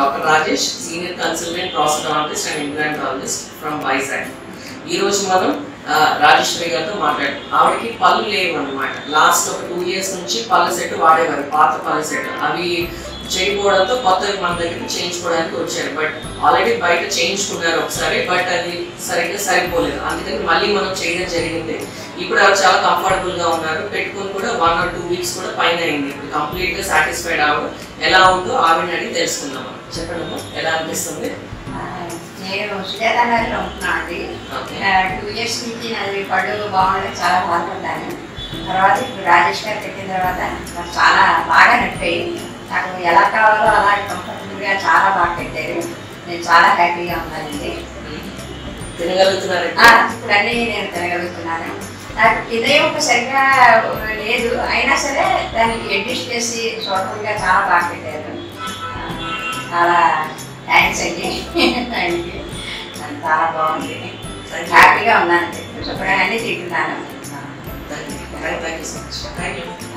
doctor Rajesh senior consultant prosthodontist and implantologist from Vizag ఈ రోజు మనం ఆ, రాజేశ్వరి గారితో మాట్లాడాం ఆవిడకి పళ్ళు లేవు అనమాట లాస్ట్ ఒక టూ ఇయర్స్ నుంచి పళ్ళ సెట్ వాడేవారు పాత పళ్ళ సెట్ అవి చేయకపోవడంతో కొత్తవి మన దగ్గరికి చేయించుకోవడానికి వచ్చారు బట్ ఆల్రెడీ బయట చేయించుకున్నారు ఒకసారి బట్ అది సరిగ్గా సరిపోలేదు అందుకని మళ్ళీ మనం చేయడం జరిగింది ఇప్పుడు ఆవిడ చాలా కంఫర్టబుల్ గా ఉన్నారు పెట్టుకుని కూడా వన్ ఆర్ టూ వీక్స్ కూడా పైన అయింది ఇప్పుడు కంప్లీట్ గా సాటిస్ఫైడ్ ఆవిడ ఎలా ఉందో ఆవిడని అడిగి తెలుసుకుందాం చెప్పండి అమ్మా, ఎలా అనిపిస్తుంది ఆ, నేను సుజాత నగర్లో ఉంటున్నాను అండి ఓకే టూ ఇయర్స్ నుంచి నాది పళ్ళు బాగుండదు చాలా బాధపడ్డాను తర్వాత ఇప్పుడు రాజేష్ గారు పెట్టిన తర్వాత నాకు చాలా బాగా నడిపోయింది నాకు ఎలా కావాలో అలా కంఫర్టబుల్గా చాలా బాగా పెట్టారు నేను చాలా హ్యాపీగా ఉన్నానండి తినగలుగుతున్నారు ఆ, ఇప్పుడు అన్నీ నేను తినగలుగుతున్నాను నాకు ఇదయం ఒక సరిగా లేదు అయినా సరే దానికి అడ్జస్ట్ చేసి సూటబుల్గా చాలా బాగా పెట్టారు ఆ, చాలా థ్యాంక్స్ అండి థ్యాంక్ యూ చాలా బాగుంది హ్యాపీగా ఉన్నాను శుభ్రంగా అన్నీ తింటున్నాను thank you thank you so much thank you